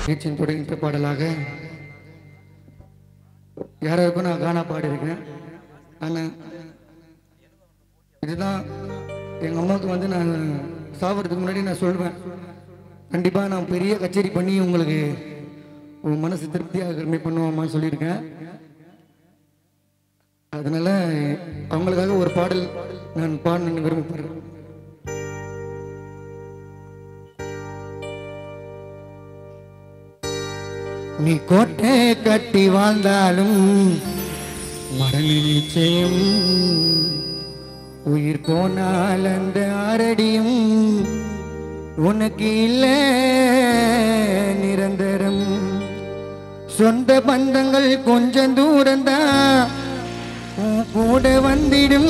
நிகழ்ச்சியின் தொடங்கிய பாடலாக யாராருக்கும் நான் கானா பாடியிருக்கேன் ஆனால் இதுதான் எங்கள் அம்மாவுக்கு வந்து நான் சாப்பிட்றதுக்கு முன்னாடி நான் சொல்வேன் கண்டிப்பாக நான் பெரிய கச்சேரி பண்ணி உங்களுக்கு உங்கள் மனசு திருப்தியாக கருமை பண்ணுவோம்மான்னு சொல்லியிருக்கேன் அதனால அவங்களுக்காக ஒரு பாடல் நான் பாடணும்னு விரும்பப்படுறேன் நீ கோட்டை கட்டி வாழ்ந்தாலும் மரண நிச்சயம் உயிர் போனால் அந்த ஆரடியும் உனக்கு இல்லை நிரந்தரம் சொந்த பந்தங்கள் கொஞ்சம் தூரம்தான் உன் கூட வந்திடும்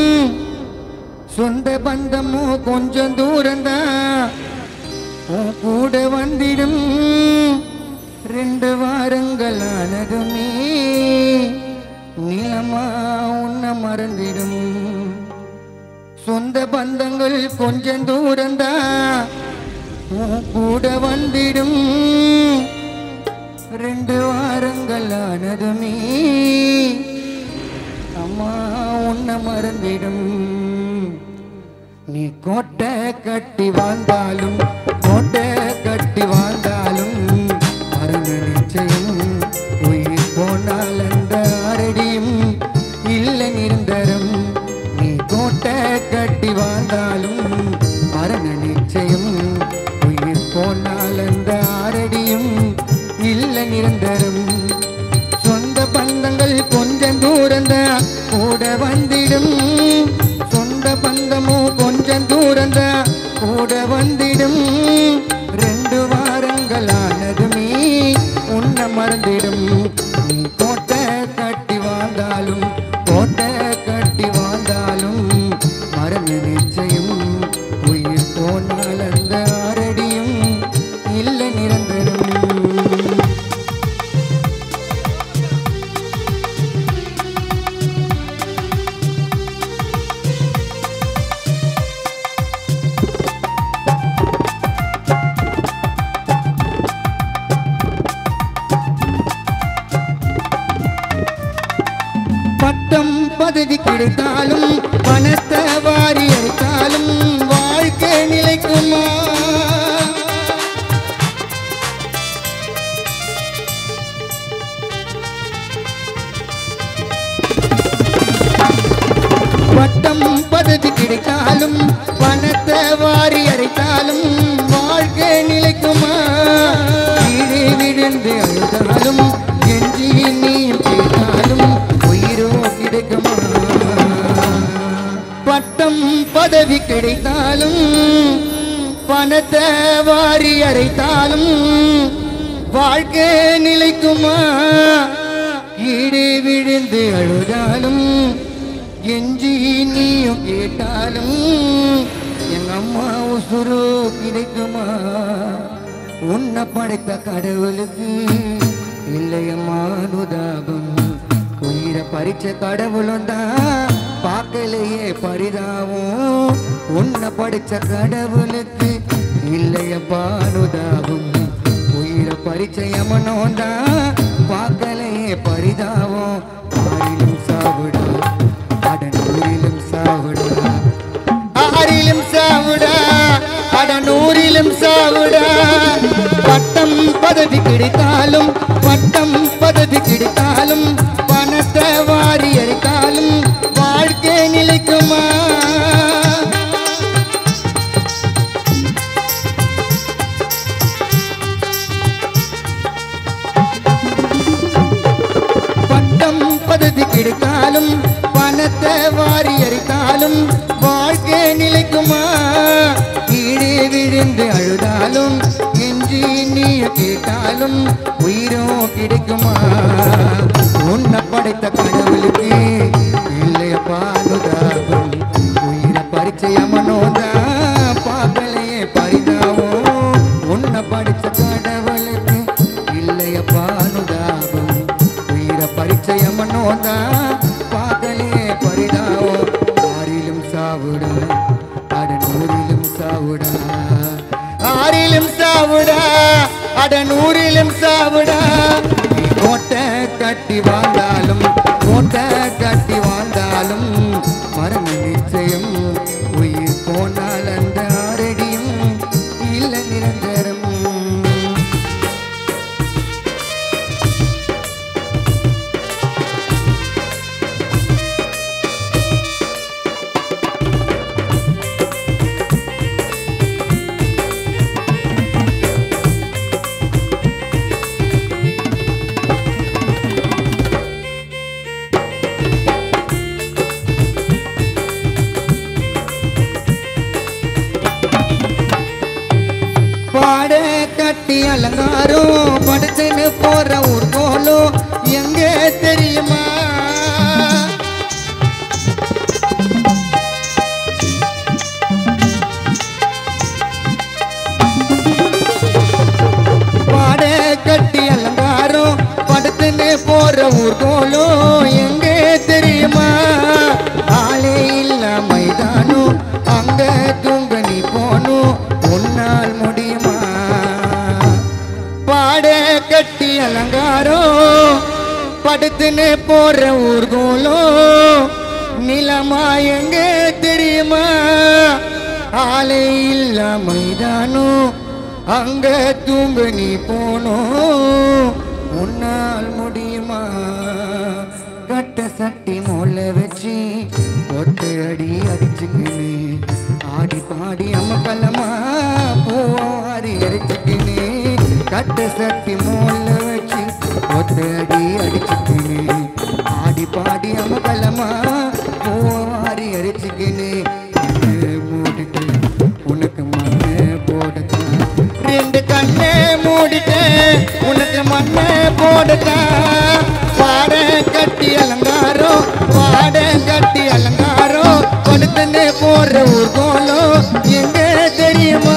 சொந்த பந்தமோ கொஞ்சம் தூரம்தான் உன் கூட வந்திடும் ரெண்டு வாரங்கள் ஆனதுமே நிலமா உன்னை மறந்திடும் சொந்த பந்தங்கள் கொஞ்சம் தூரம்தான் உன் கூட வந்திடும் ரெண்டு வாரங்கள் ஆனதுமே அம்மா உன்னை மறந்திடும் நீ கோட்டை கட்டி வாழ்ந்தாலும் கோட்டை கட்டி வாழ்ந்தாலும் மரண நிச்சயம் உயிர் போனால் அந்த அரடியும் இல்லை நிரந்தரம் நீ கோட்டை கட்டி வாழ்ந்தாலும் மரண நிச்சயம் உயிர் போனால் அந்த அரடியும் இல்லை நிரந்தரம் சொந்த பந்தங்கள் கொஞ்சம் தூரந்தான் கூட வந்திடும் சொந்த பந்தமோ கொஞ்சம் தூரந்தான் கூட வந்திடும் ரெண்டு வாரங்கள் ஆனதுமே உன்னை மறந்திடும் நீ கோட்டை கட்டி வாழ்ந்தாலும் கோட்டை கட்டி வாழ்ந்தாலும் மரண நிச்சயம் உயிர் போனால் அந்த ஆரடியும் இல்லை நிரந்தரம் பட்டம் பதவி கிடைத்தாலும் பணத்தை வாரி அடித்தாலும் வாழ்க்கை நிலைக்குமா பட்டம் பதவி கிடைத்தாலும் பணத்தை வாரி அரைத்தாலும் வாழ்க்கை நிலைக்குமா கீழே விழுந்து அழுதாலும் எஞ்சி நீயும் கேட்டாலும் உயிரோ கிடைக்குமா பட்டம் பதவி கிடைத்தாலும் பணத்தை வாரி அரைத்தாலும் வாழ்க்கை நிலைக்குமா கீழே விழுந்து அழுதாலும் எஞ்சி நீயும் கேட்டாலும் எங்க அம்மா உசுரு கிடைக்குமா உன்னை படைத்த கடவுளுக்கு இல்லையம்மா அனுதாபம் உயிரை பறிச்ச கடவுளும் தான் பார்க்கலையே பரிதாவும் உன்னை படிச்ச கடவுளுக்கு இல்லையப்பா அனுதாபம் உயிரை பறிச்ச யமனோம் தான் பார்க்கலையே பரிதாவும் ஆறிலும் சாவிடா அடனூரிலும் சாவிடா ஆறிலும் சாவுடா அடனூரிலும் சாவுடா பட்டம் பதவி கிடைத்தாலும் பட்டம் பதவி கிடைத்தாலும் பணத்தை வாரி அடித்தாலும் வாழ்க்கை நிலைக்குமா பட்டம் பதவி கிடைத்தாலும் பணத்தை வாரி அடித்தாலும் வாழ்க்கை நிலைக்குமா கீழே விழுந்து அழுதாலும் எஞ்சி நீ கேட்டாலும் உயிரோ கிடைக்குமா உன்னை படைத்த கடவுளுக்கு இல்லையப்பா அனுதாபம் உயிரை பரிச்சயமனோதான் பார்க்கலையே பரிதாபம் உன்னை படித்த கடவுளுக்கு இல்லையப்பா அனுதாபம் உயிரை பரிச்சயமனோதான் பார்க்கலையே பரிதாபம் ஆறிலும் சாவுடா அட நூறிலும் சாவுடா ஆறிலும் சாவுடா அட நூறிலும் சாவுடா நீ கோட்டை கட்டி வாழ்ந்தாலும் கோட்டை கட்டி வாழ்ந்தாலும் மரண நிச்சயம் உயிர் போனால் அந்த ஆரடியும் இல்ல நிரந்தரம் பாட கட்டி அலங்காரம் படுத்துன்னு போற ஊர் கோலம் எங்க தெரியுமா பாட கட்டி அலங்காரம் படுத்துன்னு போற ஊர் கோலம் எங்க தெரியுமா ஆளே இல்ல மைதானம் அங்க தூங்க நீ போனும் உன்னால் முடியுமா பாட கட்டி அலங்காரம் படுத்துன்னு போற ஊர் கோலம் நிலமா எங்க தெரியுமா ஆளே இல்ல மைதானம் அங்க தூங்க நீ போனோம் உன்னால் முடியுமா கட்ட சட்டி மோல வச்சு ஒட்டு அடி அடிச்சுக்கினு ஆடி பாடி அம்மக்கல்லமா பூவாரி அடிச்சுக்கினு கட்ட சட்டி மோல வச்சு ஒட்டு அடி அடிச்சுக்கினு ஆடி பாடி அம்மக்கல்லமா பூவாரி அடிச்சுக்கினு மூடிட்டு உனக்கு மண்ணு போடத்தான் ரெண்டு கண்ணே மூடிட்டேன் உனக்கு மண்ணை போடத்தான் பாட கட்டி அலங்காரம் பாட கட்டி அலங்காரம் கொடுத்துன்னு போற ஊர் கோலம் எங்க தெரியுமா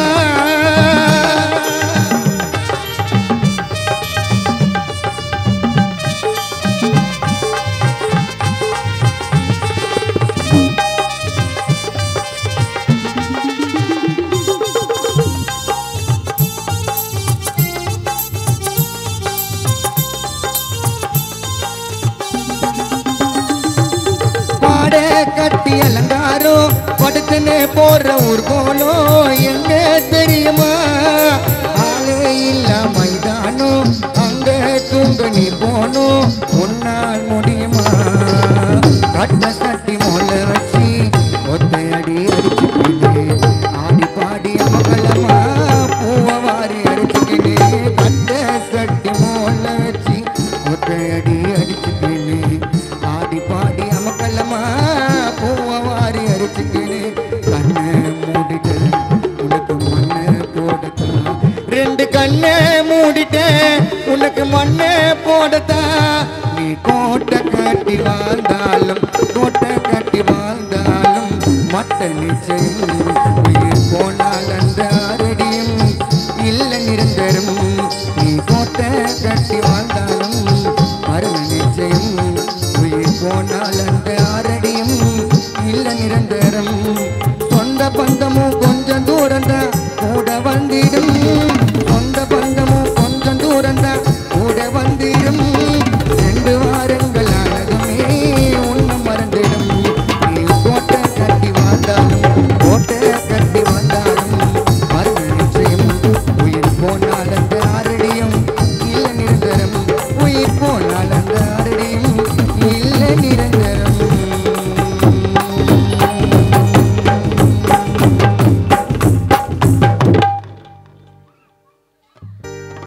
பாட கட்டி அலங்காரம் படுத்துன்னு போற ஊர் கோலம் எங்க தெரியுமா ஆளே இல்ல மைதானம் அங்க தூங்க நீ போனோம் உன்னால் முடியுமா கட்ட கட்டி மொல்ல வச்சு ஒத்தை அடி அடிச்சுக்கிட்டு ஆடி பாடி அமகலமா பூவை வாரி அடிச்சுக்கிட்டு கட்ட கட்டி மொல்ல வச்சு ஒத்தை அடி அடிச்சுக்கிட்டு ஆடி பாடி அமக்கல்லமா பூவை வாரி அரிச்சுக்கினு கண்ணை மூடிட்டு உனக்கு மண்ணை போடத்தான் ரெண்டு கண்ணை மூடிட்டேன் உனக்கு மண்ணை போடத்தான் நீ கோட்டை கட்டி வாழ்ந்தாலும் கோட்டை கட்டி வாழ்ந்தாலும் மட்ட நிச்சயம் உயிர் போனால் அந்த அரடியும் இல்ல நிரந்தரம் நீ கோட்டை கட்டி வாழ்ந்தாலும் மரண நிச்சயம் உயிர் போனால் அந்த ஆரடியும் இல்ல நிரந்தரம் சொந்த பந்தமும் கொஞ்சம் தூரம் தான் கூட வந்திடும்